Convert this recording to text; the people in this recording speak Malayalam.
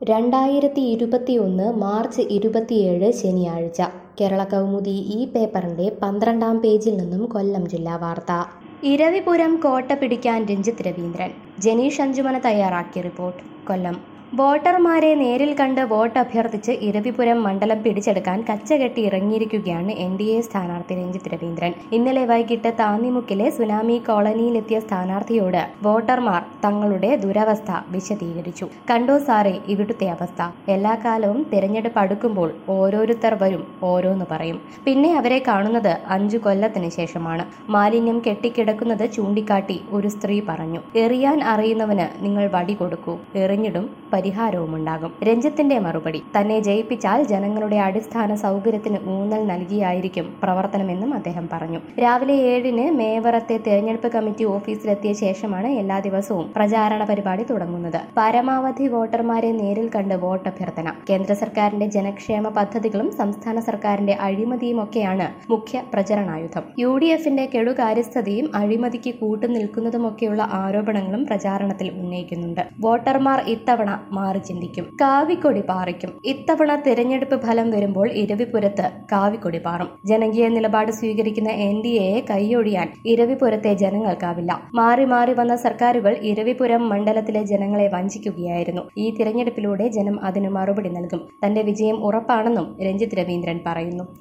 രണ്ടായിരത്തി ഇരുപത്തിയൊന്ന് മാർച്ച് ഇരുപത്തിയേഴ് ശനിയാഴ്ച കേരള കൗമുദി ഈ പേപ്പറിന്റെ പന്ത്രണ്ടാം പേജിൽ നിന്നും കൊല്ലം ജില്ലാ വാർത്ത ഇരവിപുരം കോട്ട പിടിക്കാൻ രഞ്ജിത്ത് രവീന്ദ്രൻ ജനീഷ് അഞ്ചുമന തയ്യാറാക്കിയ റിപ്പോർട്ട് കൊല്ലം വോട്ടർമാരെ നേരിൽ കണ്ട് വോട്ട് അഭ്യർത്ഥിച്ച് ഇരവിപുരം മണ്ഡലം പിടിച്ചെടുക്കാൻ കച്ചകെട്ടി ഇറങ്ങിയിരിക്കുകയാണ് എൻ ഡി എ സ്ഥാനാർത്ഥി രഞ്ജിത്ത് രവീന്ദ്രൻ ഇന്നലെ വൈകിട്ട് താന്നിമുക്കിലെ സുനാമി കോളനിയിലെത്തിയ സ്ഥാനാർത്ഥിയോട് വോട്ടർമാർ തങ്ങളുടെ ദുരവസ്ഥ വിശദീകരിച്ചു കണ്ടോ സാറേ ഇവിടുത്തെ അവസ്ഥ എല്ലാ കാലവും തിരഞ്ഞെടുപ്പ് അടുക്കുമ്പോൾ ഓരോരുത്തർ വരും ഓരോന്ന് പറയും പിന്നെ അവരെ കാണുന്നത് അഞ്ചു കൊല്ലത്തിന് ശേഷമാണ് മാലിന്യം കെട്ടിക്കിടക്കുന്നത് ചൂണ്ടിക്കാട്ടി ഒരു സ്ത്രീ പറഞ്ഞു എറിയാൻ അറിയുന്നവന് നിങ്ങൾ വടി കൊടുക്കൂ എറിഞ്ഞിടും പരിഹാരവും ഉണ്ടാകും രഞ്ജിത്തിന്റെ മറുപടി തന്നെ ജയിപ്പിച്ചാൽ ജനങ്ങളുടെ അടിസ്ഥാന സൗകര്യത്തിന് ഊന്നൽ നൽകിയായിരിക്കും പ്രവർത്തനമെന്നും അദ്ദേഹം പറഞ്ഞു രാവിലെ ഏഴിന് മേവറത്തെ തെരഞ്ഞെടുപ്പ് കമ്മിറ്റി ഓഫീസിലെത്തിയ ശേഷമാണ് എല്ലാ ദിവസവും പ്രചാരണ പരിപാടി തുടങ്ങുന്നത് പരമാവധി വോട്ടർമാരെ നേരിൽ കണ്ട് വോട്ട് അഭ്യർത്ഥന കേന്ദ്ര സർക്കാരിന്റെ ജനക്ഷേമ പദ്ധതികളും സംസ്ഥാന സർക്കാരിന്റെ അഴിമതിയുമൊക്കെയാണ് മുഖ്യ പ്രചരണായുധം യു ഡി എഫിന്റെ കെടുകാര്യസ്ഥതയും അഴിമതിക്ക് കൂട്ടുനിൽക്കുന്നതുമൊക്കെയുള്ള ആരോപണങ്ങളും പ്രചാരണത്തിൽ ഉന്നയിക്കുന്നുണ്ട് വോട്ടർമാർ ഇത്തവണ മാറി ചിന്തിക്കും കാവിക്കൊടി പാറിക്കും ഇത്തവണ തിരഞ്ഞെടുപ്പ് ഫലം വരുമ്പോൾ ഇരവിപുരത്ത് കാവിക്കൊടി പാറും ജനകീയ നിലപാട് സ്വീകരിക്കുന്ന എൻ ഡി എയെ കൈയൊഴിയാൻ ഇരവിപുരത്തെ ജനങ്ങൾക്കാവില്ല മാറി മാറി വന്ന സർക്കാരുകൾ ഇരവിപുരം മണ്ഡലത്തിലെ ജനങ്ങളെ വഞ്ചിക്കുകയായിരുന്നു ഈ തിരഞ്ഞെടുപ്പിലൂടെ ജനം അതിന് മറുപടി നൽകും തന്റെ വിജയം ഉറപ്പാണെന്നും രഞ്ജിത്ത് രവീന്ദ്രൻ പറയുന്നു